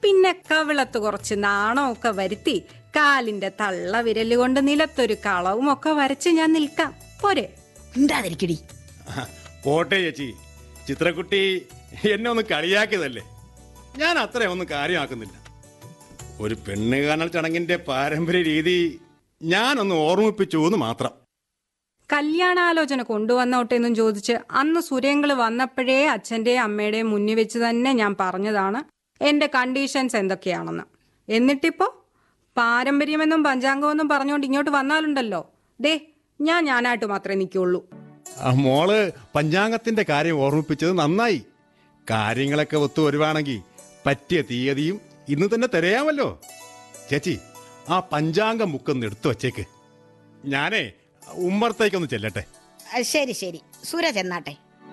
പിന്നെ കവിളത്ത് കുറച്ച് നാണമൊക്കെ വരുത്തി കാലിന്റെ തള്ള വിരല് കൊണ്ട് നിലത്തൊരു കളവും ഒക്കെ വരച്ച് ഞാൻ നിൽക്കാം പോരെ ഉണ്ടാതിരിക്കടി പോട്ടെ ചേച്ചി ചിത്രക്കുട്ടി എന്നെ ഒന്ന് കളിയാക്കിയതല്ലേ ഞാൻ അത്രയൊന്നും കാര്യമാക്കുന്നില്ല ഒരു പെണ്ണ് കാണൽ ചടങ്ങിന്റെ പാരമ്പര്യ രീതി ഞാനൊന്ന് ഓർമ്മിപ്പിച്ചു എന്ന് മാത്രം കല്യാണാലോചന കൊണ്ടുവന്നോട്ടെ എന്നും ചോദിച്ച് അന്ന് സുരേങ്കള് വന്നപ്പോഴേ അച്ഛന്റെയും അമ്മയുടെയും മുന്നിൽ വെച്ച് തന്നെ ഞാൻ പറഞ്ഞതാണ് എന്റെ കണ്ടീഷൻസ് എന്തൊക്കെയാണെന്ന് എന്നിട്ടിപ്പോ പാരമ്പര്യമെന്നും പഞ്ചാംഗമെന്നും പറഞ്ഞുകൊണ്ട് ഇങ്ങോട്ട് വന്നാലുണ്ടല്ലോ ദേ ഞാൻ ഞാനായിട്ട് മാത്രമേ നിൽക്കുള്ളൂ ആ മോള് പഞ്ചാംഗത്തിന്റെ കാര്യം ഓർമ്മിപ്പിച്ചത് നന്നായി കാര്യങ്ങളൊക്കെ ഒത്തു വരുവാണെങ്കിൽ പറ്റിയ തീയതിയും ഇന്ന് തന്നെ തിരയാമല്ലോ ചേച്ചി ആ പഞ്ചാംഗം ബുക്കൊന്ന് എടുത്തു വച്ചേക്ക് ഞാനേ ഉമ്മറത്തേക്കൊന്ന് ചെല്ലട്ടെ ആ, ശരി ശരി സൂരജ് എന്നാട്ടെ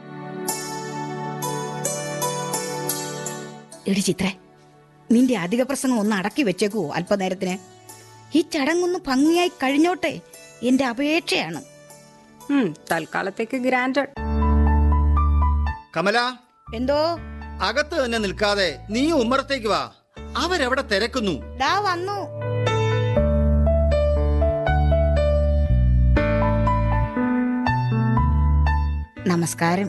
എടി ചിത്രേ നിന്റെ അധിക പ്രസംഗം ഒന്ന് അടക്കി വെച്ചേക്കുവോ അല്പനേരത്തിന് ഈ ചടങ്ങൊന്ന് ഭംഗിയായി കഴിഞ്ഞോട്ടെ എന്റെ അപേക്ഷയാണ് ഉം, തൽക്കാലത്തേക്ക് ഗ്രാൻഡ് കമല എന്തോ അകത്ത് തന്നെ നിൽക്കാതെ നീ ഉമ്മറത്തേക്ക് വാ അവരെവിടെ തിരക്കുന്നു ദാ വന്നു നമസ്കാരം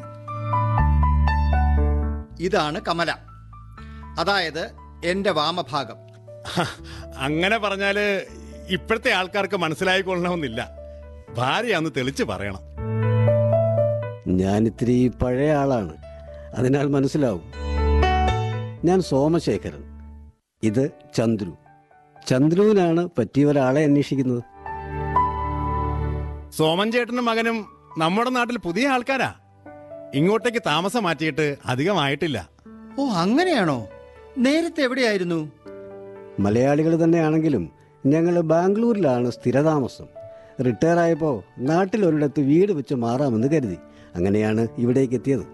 ഇതാണ് കമല അതായത് എന്റെ വാമഭാഗം ഹ, അങ്ങനെ പറഞ്ഞാല് ഇപ്പോഴത്തെ ആൾക്കാർക്ക് മനസ്സിലായിക്കൊള്ളണമെന്നില്ല ഭാര്യയാന്ന് തെളിച്ച് പറയണം ഞാൻ ഇത്തിരി പഴയ ആളാണ് അതിനാൽ മനസ്സിലാവും ഞാൻ സോമശേഖരൻ ഇത് ചന്ദ്രു ചന്ദ്രുവിനാണ് പറ്റിയ ഒരാളെ അന്വേഷിക്കുന്നത് സോമൻ ചേട്ടനും മകനും നമ്മുടെ നാട്ടിൽ പുതിയ ആൾക്കാരാ ഇങ്ങോട്ടേക്ക് താമസം മാറ്റിയിട്ട് അധികമായിട്ടില്ല ഓ അങ്ങനെയാണോ നേരത്തെ എവിടെയായിരുന്നു മലയാളികൾ തന്നെയാണെങ്കിലും ഞങ്ങൾ ബാംഗ്ലൂരിലാണ് സ്ഥിരതാമസം റിട്ടയർ ആയപ്പോൾ നാട്ടിൽ ഒരിടത്ത് വീട് വെച്ച് മാറാമെന്ന് കരുതി അങ്ങനെയാണ് ഇവിടേക്ക് എത്തിയത്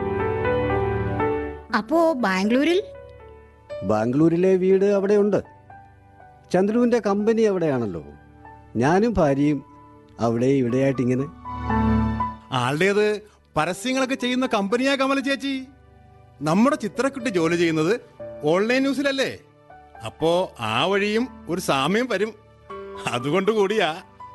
അപ്പോ ബാംഗ്ലൂരിൽ ബാംഗ്ലൂരിലെ വീട് അവിടെയുണ്ട് ചന്ദ്രുവിൻ്റെ കമ്പനി അവിടെയാണല്ലോ ഞാനും ഭാര്യയും അവിടെ ഇവിടെയായിട്ട് ഇങ്ങനെ ആളുടേത് പരസ്യങ്ങളൊക്കെ ചെയ്യുന്ന കമ്പനിയാ കമല ചേച്ചി നമ്മുടെ ചിത്രക്കുട്ടി ജോലി ചെയ്യുന്നത് ഓൺലൈൻ ന്യൂസിലല്ലേ അപ്പോ ആ വഴിയും ഒരു സാമ്യം വരും അതുകൊണ്ട് കൂടിയാ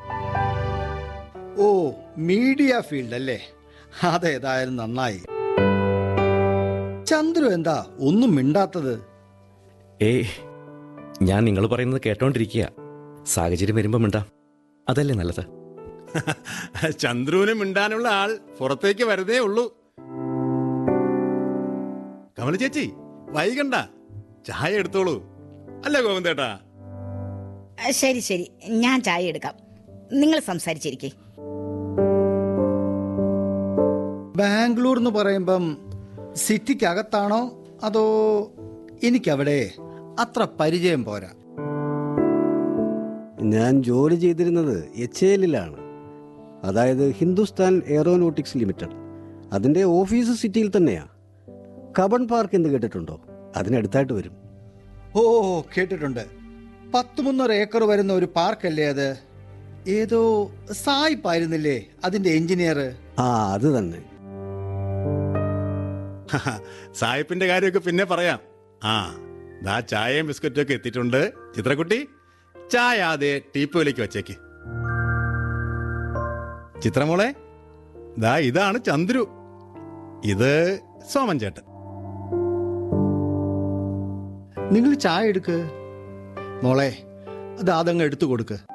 ഓ മീഡിയ ഫീൽഡ് അല്ലേ അതേതായാലും നന്നായി ചന്ദ്രു എന്താ ഒന്നും മിണ്ടാത്തത് ഏയ് ഞാൻ നിങ്ങൾ പറയുന്നത് കേട്ടോണ്ടിരിക്കുക സാഹചര്യം വരുമ്പം മിണ്ടാം അതല്ലേ നല്ലത് ചന്ദ്രുവിന് മിണ്ടാനുള്ള ആൾ പുറത്തേക്ക് വരുന്നേ ഉള്ളൂ കമല ചേച്ചി വൈകണ്ട ചായ എടുത്തോളൂ അല്ലേ ഗോവിന്ദേട്ടാ ആ, ശരി ശരി ഞാൻ ചായ എടുക്കാം നിങ്ങൾ സംസാരിച്ചിരിക്കേ ബാംഗ്ലൂർ എന്ന് പറയുമ്പം സിറ്റിക്കകത്താണോ അതോ എനിക്കവിടെ അത്ര പരിചയം പോരാ ഞാൻ ജോലി ചെയ്തിരുന്നത് എച്ച് എല്ലിലാണ് അതായത് ഹിന്ദുസ്ഥാൻ എയറോനോട്ടിക്സ് ലിമിറ്റഡ് അതിൻ്റെ ഓഫീസ് സിറ്റിയിൽ തന്നെയാ കബൺ പാർക്ക് എന്ന് കേട്ടിട്ടുണ്ടോ അതിനടുത്തായിട്ട് വരും ഓ കേട്ടിട്ടുണ്ട് പത്ത് മുന്നൂറ് ഏക്കർ വരുന്ന ഒരു പാർക്കല്ലേ അത് ഏതോ സായിപ്പായിരുന്നില്ലേ അതിന്റെ എഞ്ചിനീയർ ആ അത് തന്നെ സായിപ്പിന്റെ കാര്യമൊക്കെ പിന്നെ പറയാം ആ ദാ ചായയും ബിസ്ക്കറ്റും ഒക്കെ എത്തിയിട്ടുണ്ട് ചിത്രക്കുട്ടി ചായ ആദ്യ ടീപ്പോയിലേക്ക് വച്ചേക്ക് ചിത്രമോളെ ദാ ഇതാണ് ചന്ദ്രു ഇത് സോമൻ ചേട്ടൻ നിങ്ങൾ ചായ എടുക്ക് മോളെ അത് അതങ്ങ് എടുത്തു കൊടുക്ക്